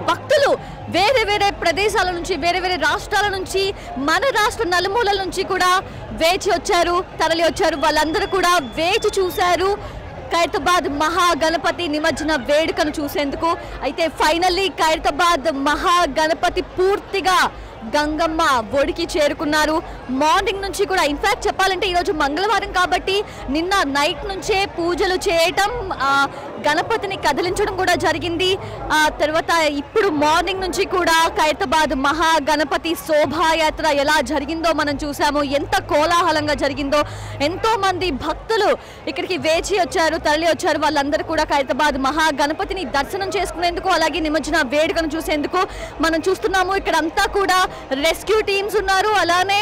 భక్తులు వేరే వేరే ప్రదేశాల నుంచి వేరే వేరే రాష్ట్రాల నుంచి మన రాష్ట్ర నలుమూలల నుంచి కూడా వేచి వచ్చారు తరలి వచ్చారు వాళ్ళందరూ కూడా వేచి చూశారు ఖైరతాబాద్ మహాగణపతి నిమజ్జన వేడుకను చూసేందుకు అయితే ఫైనల్లీ ఖైరతాబాద్ మహాగణపతి పూర్తిగా గంగమ్మ ఒడికి చేరుకున్నారు మార్నింగ్ నుంచి కూడా ఇన్ఫాక్ట్ చెప్పాలంటే ఈరోజు మంగళవారం కాబట్టి నిన్న నైట్ నుంచే పూజలు చేయటం ఆ, గణపతిని కదిలించడం కూడా జరిగింది ఆ తర్వాత ఇప్పుడు మార్నింగ్ నుంచి కూడా ఖైరతాబాద్ మహాగణపతి శోభాయాత్ర ఎలా జరిగిందో మనం చూసాము ఎంత కోలాహలంగా జరిగిందో ఎంతో మంది భక్తులు ఇక్కడికి వేచి వచ్చారు తరలి వచ్చారు వాళ్ళందరూ కూడా ఖైరతాబాద్ మహాగణపతిని దర్శనం చేసుకునేందుకు అలాగే నిమజ్జన వేడుకను చూసేందుకు మనం చూస్తున్నాము ఇక్కడ అంతా కూడా రెస్క్యూ టీమ్స్ ఉన్నారు అలానే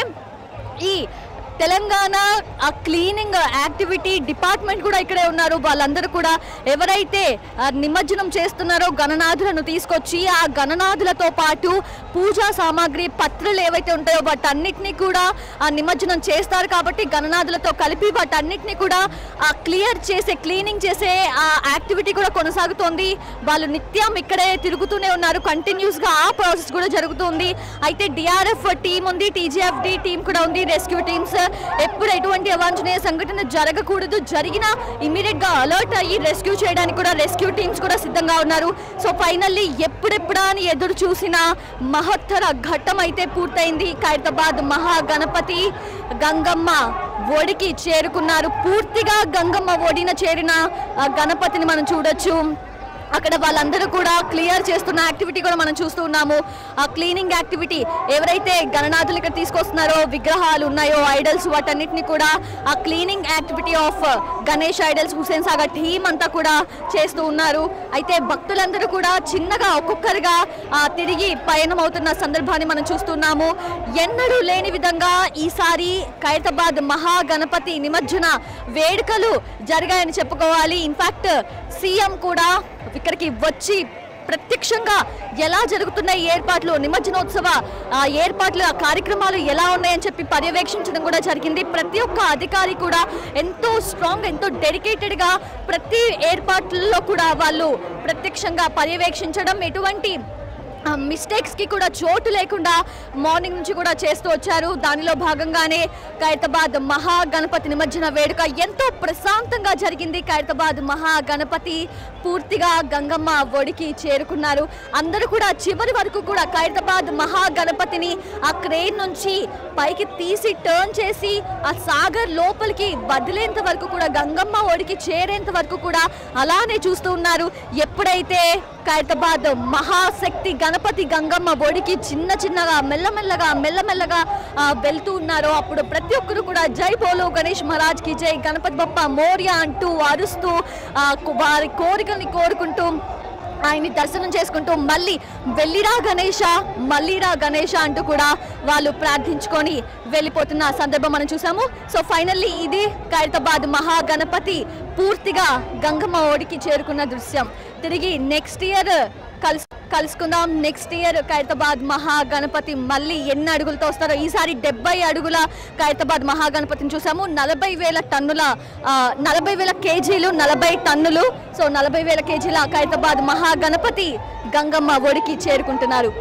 ఈ తెలంగాణ ఆ క్లీనింగ్ యాక్టివిటీ డిపార్ట్మెంట్ కూడా ఇక్కడే ఉన్నారు వాళ్ళందరూ కూడా ఎవరైతే ఆ, నిమజ్జనం చేస్తున్నారో గణనాథులను తీసుకొచ్చి ఆ గణనాథులతో పాటు పూజా సామాగ్రి పత్రులు ఏవైతే ఉంటాయో వాటన్నిటిని కూడా ఆ నిమజ్జనం చేస్తారు కాబట్టి గణనాథులతో కలిపి వాటన్నిటిని కూడా ఆ క్లియర్ చేసే క్లీనింగ్ చేసే ఆ యాక్టివిటీ కూడా కొనసాగుతోంది వాళ్ళు నిత్యం ఇక్కడే తిరుగుతూనే ఉన్నారు కంటిన్యూస్ గా ఆ ప్రాసెస్ కూడా జరుగుతుంది అయితే డిఆర్ఎఫ్ టీం ఉంది టీజీఎఫ్డి టీం కూడా ఉంది రెస్క్యూ టీమ్స్ ఎప్పుడు ఎటువంటి అవాంఛనీయ సంఘటన జరగకూడదు జరిగినా ఇమీడియట్ గా అలర్ట్ అయ్యి రెస్క్యూ చేయడానికి కూడా రెస్క్యూ టీమ్స్ కూడా సిద్ధంగా ఉన్నారు సో ఫైనల్లీ ఎప్పుడెప్పుడా అని ఎదురు చూసిన మహత్తర ఘట్టం అయితే పూర్తయింది ఖైరతాబాద్ మహాగణపతి గంగమ్మ ఒడికి చేరుకున్నారు పూర్తిగా గంగమ్మ ఒడిన చేరిన ఆ, గణపతిని మనం చూడొచ్చు అక్కడ వాళ్ళందరూ కూడా క్లియర్ చేస్తున్న యాక్టివిటీ కూడా మనం చూస్తూ ఉన్నాము ఆ క్లీనింగ్ యాక్టివిటీ ఎవరైతే గణనాథులు ఇక్కడ తీసుకొస్తున్నారో విగ్రహాలు ఉన్నాయో ఐడల్స్ వాటన్నిటిని కూడా ఆ cleaning activity of Ganesh idols Hussain Sagar team అంతా కూడా చేస్తూ ఉన్నారు అయితే భక్తులందరూ కూడా చిన్నగా ఒక్కొక్కరుగా ఆ, తిరిగి పయనం అవుతున్న సందర్భాన్ని మనం చూస్తున్నాము ఎన్నడూ లేని విధంగా ఈసారి ఖైరతాబాద్ మహాగణపతి నిమజ్జన వేడుకలు జరిగాయని చెప్పుకోవాలి ఇన్ఫాక్ట్ సీఎం కూడా ఇక్కడికి వచ్చి ప్రత్యక్షంగా ఎలా జరుగుతున్నాయి ఏర్పాట్లు నిమజ్జనోత్సవ ఆ, ఏర్పాట్లు ఆ కార్యక్రమాలు ఎలా ఉన్నాయని చెప్పి పర్యవేక్షించడం కూడా జరిగింది ప్రతి ఒక్క అధికారి కూడా ఎంతో స్ట్రాంగ్ ఎంతో డెడికేటెడ్గా ప్రతి ఏర్పాట్లలో కూడా వాళ్ళు ప్రత్యక్షంగా పర్యవేక్షించడం ఎటువంటి మిస్టేక్స్ కి కూడా చోటు లేకుండా మార్నింగ్ నుంచి కూడా చేస్తూ వచ్చారు దానిలో భాగంగానే ఖైరతాబాద్ మహాగణపతి నిమజ్జన వేడుక ఎంతో ప్రశాంతంగా జరిగింది ఖైరతాబాద్ మహాగణపతి పూర్తిగా గంగమ్మ ఒడికి చేరుకున్నారు అందరూ కూడా చివరి వరకు కూడా ఖైరతాబాద్ మహాగణపతిని ఆ క్రేన్ నుంచి పైకి తీసి టర్న్ చేసి ఆ సాగర్ లోపలికి వదిలేంత వరకు కూడా గంగమ్మ ఒడికి చేరేంత వరకు కూడా అలానే చూస్తూ ఉన్నారు ఎప్పుడైతే ఖైరతాబాద్ మహాశక్తి గణపతి గంగమ్మ ఒడికి చిన్న చిన్నగా మెల్లమెల్లగా మెల్లమెల్లగా ఆ, వెళ్తూ ఉన్నారో అప్పుడు ప్రతి ఒక్కరు కూడా జై బోలో గణేష్ మహారాజ్ కి జై గణపతి బప్ప మోర్య అంటూ అరుస్తూ ఆ, కు- వారి కోరికల్ని కోరుకుంటూ ఆయన్ని దర్శనం చేసుకుంటూ మళ్ళీ వెళ్ళిరా గణేష మళ్ళీరా గణేష అంటూ కూడా వాళ్ళు ప్రార్థించుకొని వెళ్ళిపోతున్న సందర్భం మనం చూసాము సో ఫైనల్లీ ఇది ఖైరతాబాద్ మహాగణపతి పూర్తిగా గంగమ్మ ఓడికి చేరుకున్న దృశ్యం తిరిగి నెక్స్ట్ ఇయర్ కలుసు కలుసుకుందాం నెక్స్ట్ ఇయర్ ఖైరతాబాద్ మహాగణపతి మళ్ళీ ఎన్ని అడుగులతో వస్తారో ఈసారి డెబ్బై అడుగుల ఖైరతాబాద్ మహాగణపతిని చూసాము నలభై వేల టన్నుల ఆ, నలభై వేల కేజీలు నలభై టన్నులు సో నలభై వేల కేజీల ఖైరతాబాద్ మహాగణపతి గంగమ్మ ఒడికి చేరుకుంటున్నారు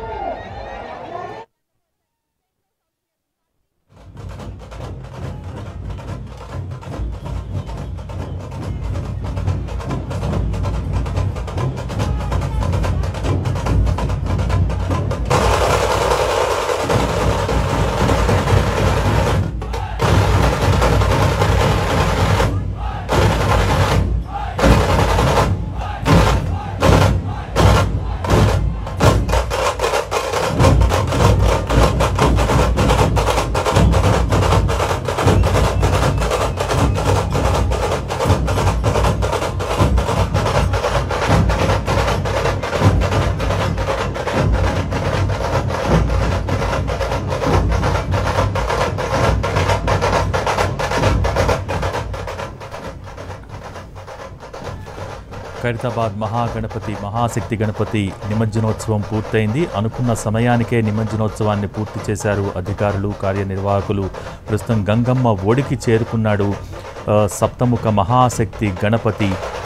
ఖైరతాబాద్ మహాగణపతి మహాశక్తి గణపతి నిమజ్జనోత్సవం పూర్తయింది అనుకున్న సమయానికే నిమజ్జనోత్సవాన్ని పూర్తి చేశారు అధికారులు కార్యనిర్వాహకులు ప్రస్తుతం గంగమ్మ ఒడికి చేరుకున్నాడు ఆ, సప్తముఖ మహాశక్తి గణపతి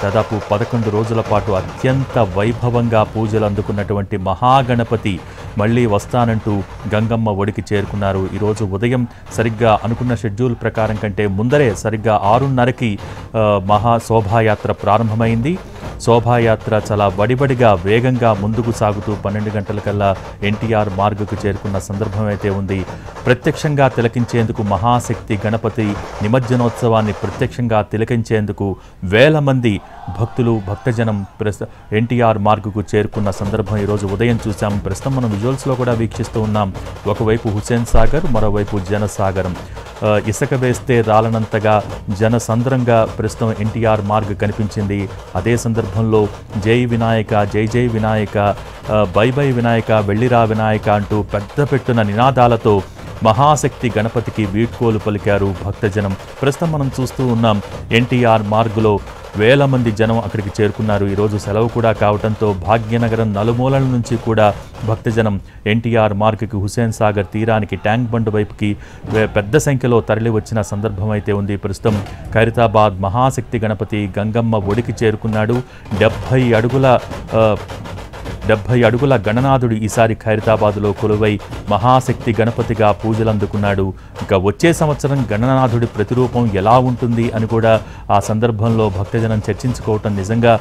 దాదాపు పదకొండు రోజుల పాటు అత్యంత వైభవంగా పూజలు అందుకున్నటువంటి మహాగణపతి మళ్ళీ వస్తానంటూ గంగమ్మ ఒడికి చేరుకున్నారు ఈరోజు ఉదయం సరిగ్గా అనుకున్న షెడ్యూల్ ప్రకారం కంటే ముందరే సరిగ్గా ఆరున్నరకి ఆ, మహా శోభాయాత్ర ప్రారంభమైంది శోభాయాత్ర చాలా వడివడిగా వేగంగా ముందుకు సాగుతూ పన్నెండు గంటలకల్లా ఎన్టీఆర్ మార్గుకు చేరుకున్న సందర్భం అయితే ఉంది ప్రత్యక్షంగా తిలకించేందుకు మహాశక్తి గణపతి నిమజ్జనోత్సవాన్ని ప్రత్యక్షంగా తిలకించేందుకు వేల మంది భక్తులు భక్తజనం ప్రస్ ఎన్టీఆర్ మార్గుకు చేరుకున్న సందర్భం ఈరోజు ఉదయం చూసాం ప్రస్తుతం మనం విజువల్స్లో కూడా వీక్షిస్తూ ఉన్నాం ఒకవైపు హుసేన్ సాగర్ మరోవైపు జనసాగరం ఆ, ఇసుక వేస్తే రాలనంతగా జనసంద్రంగా ప్రస్తుతం ఎన్టీఆర్ మార్గ్ కనిపించింది అదే సందర్భంలో జై వినాయక జై జై వినాయక ఆ, బై బై వినాయక వెళ్ళిరా వినాయక అంటూ పెద్ద పెట్టున నినాదాలతో మహాశక్తి గణపతికి వీడ్కోలు పలికారు భక్తజనం ప్రస్తుతం మనం చూస్తూ ఉన్నాం ఎన్టీఆర్ మార్గులో వేల మంది జనం అక్కడికి చేరుకున్నారు ఈరోజు సెలవు కూడా కావడంతో భాగ్యనగరం నలుమూలల నుంచి కూడా భక్తజనం ఎన్టీఆర్ మార్గ్కి హుసేన్ సాగర్ తీరానికి ట్యాంక్ బండ్ వైపుకి వే- పెద్ద సంఖ్యలో తరలి వచ్చిన సందర్భం అయితే ఉంది ప్రస్తుతం ఖైరతాబాద్ మహాశక్తి గణపతి గంగమ్మ ఒడికి చేరుకున్నాడు డెబ్భై అడుగుల ఆ, డెబ్భై అడుగుల గణనాథుడు ఈసారి ఖైరతాబాదులో కొలువై మహాశక్తి గణపతిగా పూజలందుకున్నాడు ఇక వచ్చే సంవత్సరం గణనాథుడి ప్రతిరూపం ఎలా ఉంటుంది అని కూడా ఆ సందర్భంలో భక్తజనం చర్చించుకోవటం నిజంగా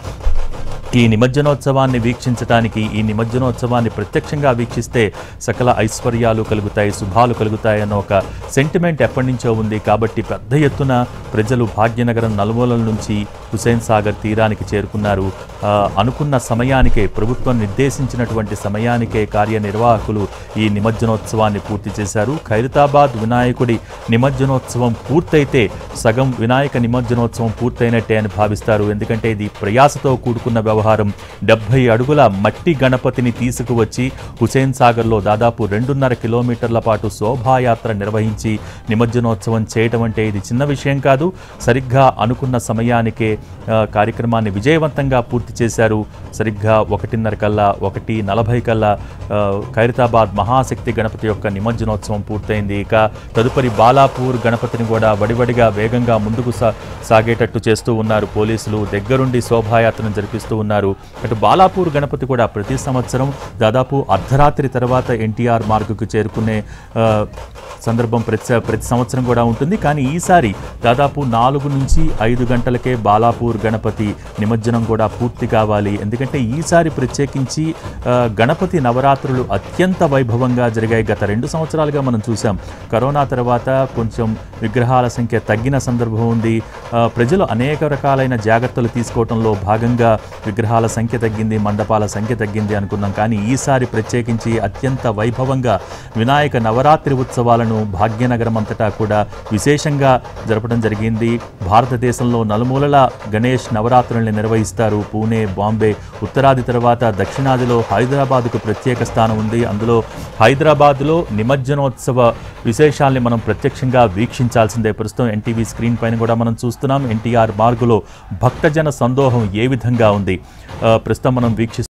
ఈ నిమజ్జనోత్సవాన్ని వీక్షించడానికి ఈ నిమజ్జనోత్సవాన్ని ప్రత్యక్షంగా వీక్షిస్తే సకల ఐశ్వర్యాలు కలుగుతాయి శుభాలు కలుగుతాయి అన్న ఒక సెంటిమెంట్ ఎప్పటి నుంచో ఉంది కాబట్టి పెద్ద ఎత్తున ప్రజలు భాగ్యనగరం నలుమూలల నుంచి హుసేన్ సాగర్ తీరానికి చేరుకున్నారు ఆ, అనుకున్న సమయానికే ప్రభుత్వం నిర్దేశించినటువంటి సమయానికే కార్యనిర్వాహకులు ఈ నిమజ్జనోత్సవాన్ని పూర్తి చేశారు ఖైరతాబాద్ వినాయకుడి నిమజ్జనోత్సవం పూర్తయితే సగం వినాయక నిమజ్జనోత్సవం పూర్తయినట్టే అని భావిస్తారు ఎందుకంటే ఇది ప్రయాసతో కూడుకున్న వ్యవహారం డెబ్బై అడుగుల మట్టి గణపతిని తీసుకువచ్చి హుసేన్ సాగర్లో దాదాపు రెండున్నర కిలోమీటర్ల పాటు శోభాయాత్ర నిర్వహించి నిమజ్జనోత్సవం చేయటం అంటే ఇది చిన్న విషయం కాదు సరిగ్గా అనుకున్న సమయానికే ఆ, కార్యక్రమాన్ని విజయవంతంగా పూర్తి చేశారు సరిగ్గా ఒకటిన్నర కల్లా ఒకటి నలభై కల్లా ఆ, ఖైరతాబాద్ మహాశక్తి గణపతి యొక్క నిమజ్జనోత్సవం పూర్తయింది ఇక తదుపరి బాలాపూర్ గణపతిని కూడా వడివడిగా వేగంగా ముందుకు సా సాగేటట్టు చేస్తూ ఉన్నారు పోలీసులు దగ్గరుండి శోభాయాత్రను జరిపిస్తూ ఉన్నారు అటు బాలాపూర్ గణపతి కూడా ప్రతి సంవత్సరం దాదాపు అర్ధరాత్రి తర్వాత ఎన్టీఆర్ మార్గుకు చేరుకునే ఆ, సందర్భం ప్రతి స- ప్రతి సంవత్సరం కూడా ఉంటుంది కానీ ఈసారి దాదాపు నాలుగు నుంచి ఐదు గంటలకే బాలాపూర్ గణపతి నిమజ్జనం కూడా పూర్తి కావాలి ఎందుకంటే ఈసారి ప్రత్యేకించి ఆ, గణపతి నవరాత్రులు అత్యంత వైభవంగా జరిగాయి గత రెండు సంవత్సరాలుగా మనం చూసాం కరోనా తర్వాత కొంచెం విగ్రహాల సంఖ్య తగ్గిన సందర్భం ఉంది ఆ, ప్రజలు అనేక రకాలైన జాగ్రత్తలు తీసుకోవడంలో భాగంగా విగ్రహాల సంఖ్య తగ్గింది మండపాల సంఖ్య తగ్గింది అనుకున్నాం కానీ ఈసారి ప్రత్యేకించి అత్యంత వైభవంగా వినాయక నవరాత్రి ఉత్సవాలను భాగ్యనగరం అంతటా కూడా విశేషంగా జరపడం జరిగింది భారతదేశంలో నలుమూలల గణేష్ నవరాత్రుల్ని నిర్వహిస్తారు పూణే బాంబే ఉత్తరాది తర్వాత దక్షిణాదిలో హైదరాబాద్కు ప్రత్యేక స్థానం ఉంది అందులో హైదరాబాద్లో నిమజ్జనోత్సవ విశేషాల్ని మనం ప్రత్యక్షంగా వీక్షించాల్సిందే ప్రస్తుతం ఎన్టీవీ స్క్రీన్ పైన కూడా మనం చూస్తున్నాం ఎన్టీఆర్ మార్గులో భక్తజన సందోహం ఏ విధంగా ఉంది ఆ, ప్రస్తుతం మనం వీక్షి